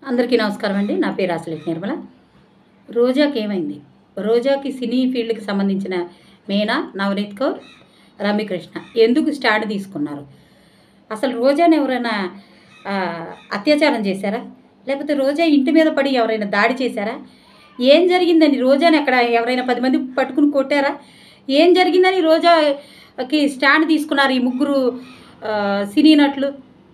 అందరికీ నమస్కారం అండి నా పేరు అసలేట్ నిర్మల రోజాకి ఏమైంది రోజాకి సినీ ఫీల్డ్కి సంబంధించిన మేనా నవనీత్ కౌర్ రమ్యకృష్ణ ఎందుకు స్టాండ్ తీసుకున్నారు అసలు రోజాని ఎవరైనా ఆ, అత్యాచారం చేశారా లేకపోతే రోజా ఇంటి మీద పడి ఎవరైనా దాడి చేశారా ఏం జరిగిందని రోజాని అక్కడ ఎవరైనా పది మంది పట్టుకుని కొట్టారా ఏం జరిగిందని రోజాకి స్టాండ్ తీసుకున్నారు ఈ ముగ్గురు ఆ, సినీ నటులు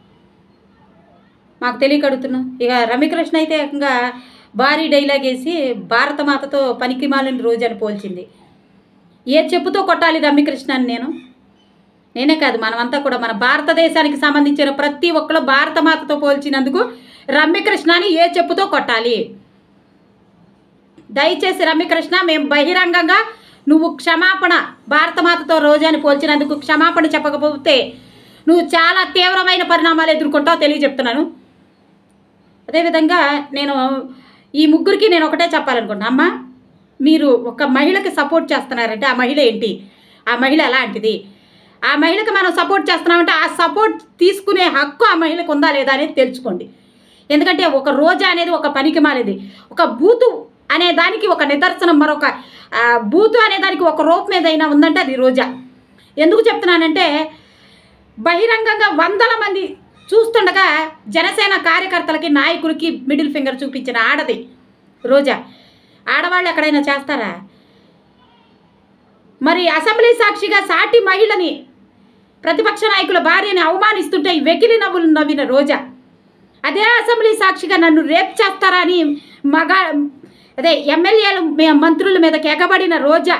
మాకు తెలియక అడుగుతున్నాం ఇక రమ్యకృష్ణ అయితే ఏకంగా భారీ డైలాగ్ వేసి భారత మాతతో పనికి మాలిన రోజని పోల్చింది ఏ చెప్పుతో కొట్టాలి రమ్యకృష్ణ అని నేను నేనే కాదు మనమంతా కూడా మన భారతదేశానికి సంబంధించిన ప్రతి ఒక్కరు భారత మాతతో పోల్చినందుకు రమ్యకృష్ణని ఏ చెప్పుతో కొట్టాలి దయచేసి రమ్యకృష్ణ మేము బహిరంగంగా నువ్వు క్షమాపణ భారతమాతతో రోజాని పోల్చినందుకు క్షమాపణ చెప్పకపోతే నువ్వు చాలా తీవ్రమైన పరిణామాలు ఎదుర్కొంటావు తెలియజెప్తున్నాను అదేవిధంగా నేను ఈ ముగ్గురికి నేను ఒకటే చెప్పాలనుకుంటున్నా అమ్మ మీరు ఒక మహిళకి సపోర్ట్ చేస్తున్నారంటే ఆ మహిళ ఏంటి ఆ మహిళ ఎలాంటిది ఆ మహిళకి మనం సపోర్ట్ చేస్తున్నామంటే ఆ సపోర్ట్ తీసుకునే హక్కు ఆ మహిళకు ఉందా లేదా అనేది తెలుసుకోండి ఎందుకంటే ఒక రోజా అనేది ఒక పనికి మాలేది ఒక బూతు అనే దానికి ఒక నిదర్శనం మరొక ఆ, బూతు అనే దానికి ఒక రూపం ఏదైనా ఉందంటే అది రోజా ఎందుకు చెప్తున్నానంటే బహిరంగంగా వందల మంది చూస్తుండగా జనసేన కార్యకర్తలకి నాయకులకి మిడిల్ ఫింగర్ చూపించిన ఆడది రోజా ఆడవాళ్ళు ఎక్కడైనా చేస్తారా మరి అసెంబ్లీ సాక్షిగా సాటి మహిళని ప్రతిపక్ష నాయకుల భార్యని అవమానిస్తుంటే ఈ వెకిలి నవ్వులు నవ్విన రోజా అదే అసెంబ్లీ సాక్షిగా నన్ను రేప్ చేస్తారా అని మగ అదే ఎమ్మెల్యేలు మే- మంత్రుల మీద ఎగబడిన రోజా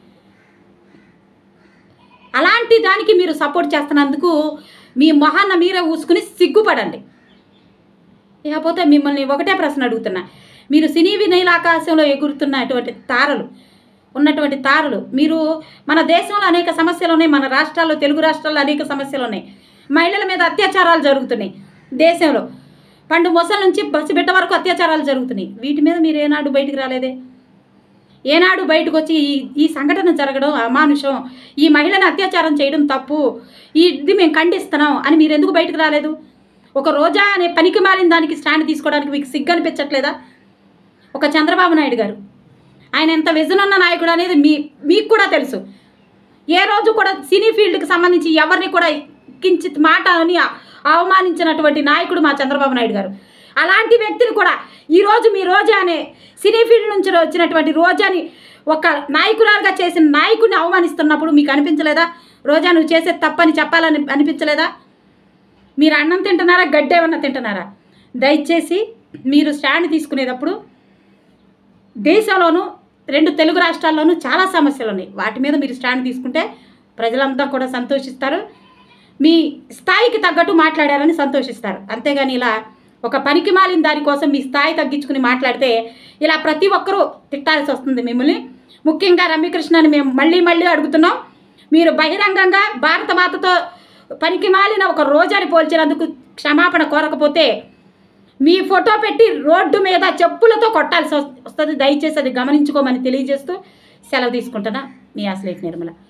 అలాంటి దానికి మీరు సపోర్ట్ చేస్తున్నందుకు మీ మొహాన్న మీరే ఊసుకుని సిగ్గుపడండి ఇకపోతే మిమ్మల్ని ఒకటే ప్రశ్న అడుగుతున్నా మీరు సినీ వినయల ఆకాశంలో ఎగురుతున్నటువంటి తారలు ఉన్నటువంటి తారలు మీరు మన దేశంలో అనేక సమస్యలు ఉన్నాయి మన రాష్ట్రాల్లో తెలుగు రాష్ట్రాల్లో అనేక సమస్యలు ఉన్నాయి మహిళల మీద అత్యాచారాలు జరుగుతున్నాయి దేశంలో పండు మొసల నుంచి బస్సు బిడ్డ వరకు అత్యాచారాలు జరుగుతున్నాయి వీటి మీద మీరు ఏనాడు బయటికి రాలేదే ఏనాడు బయటకు వచ్చి ఈ ఈ సంఘటన జరగడం అమానుషం ఈ మహిళను అత్యాచారం చేయడం తప్పు ఈ ఇది మేము ఖండిస్తున్నాం అని మీరు ఎందుకు బయటకు రాలేదు ఒక రోజా అనే పనికి మాలిన దానికి స్టాండ్ తీసుకోవడానికి మీకు సిగ్గు అనిపించట్లేదా ఒక చంద్రబాబు నాయుడు గారు ఆయన ఎంత విజన్ ఉన్న నాయకుడు అనేది మీ మీకు కూడా తెలుసు ఏ రోజు కూడా సినీ ఫీల్డ్కి సంబంధించి ఎవరిని కూడా కించిత్ మాట అని అవమానించినటువంటి నాయకుడు మా చంద్రబాబు నాయుడు గారు అలాంటి వ్యక్తిని కూడా ఈరోజు మీ రోజా అనే సినీ ఫీల్డ్ నుంచి వచ్చినటువంటి రోజాని ఒక నాయకురాలుగా చేసిన నాయకుడిని అవమానిస్తున్నప్పుడు మీకు అనిపించలేదా రోజా నువ్వు చేసే తప్పని చెప్పాలని అనిపించలేదా మీరు అన్నం తింటున్నారా గడ్డి ఏమన్నా తింటున్నారా దయచేసి మీరు స్టాండ్ తీసుకునేటప్పుడు దేశంలోనూ రెండు తెలుగు రాష్ట్రాల్లోనూ చాలా సమస్యలు ఉన్నాయి వాటి మీద మీరు స్టాండ్ తీసుకుంటే ప్రజలంతా కూడా సంతోషిస్తారు మీ స్థాయికి తగ్గట్టు మాట్లాడారని సంతోషిస్తారు అంతేగాని ఇలా ఒక పనికి మాలిన దానికోసం మీ స్థాయి తగ్గించుకుని మాట్లాడితే ఇలా ప్రతి ఒక్కరూ తిట్టాల్సి వస్తుంది మిమ్మల్ని ముఖ్యంగా రమ్యకృష్ణని మేము మళ్ళీ మళ్ళీ అడుగుతున్నాం మీరు బహిరంగంగా భారత మాతతో పనికి మాలిన ఒక రోజాని పోల్చినందుకు క్షమాపణ కోరకపోతే మీ ఫోటో పెట్టి రోడ్డు మీద చెప్పులతో కొట్టాల్సి వస్తుంది దయచేసి అది గమనించుకోమని తెలియజేస్తూ సెలవు తీసుకుంటున్నా మీ అసలేట్ నిర్మల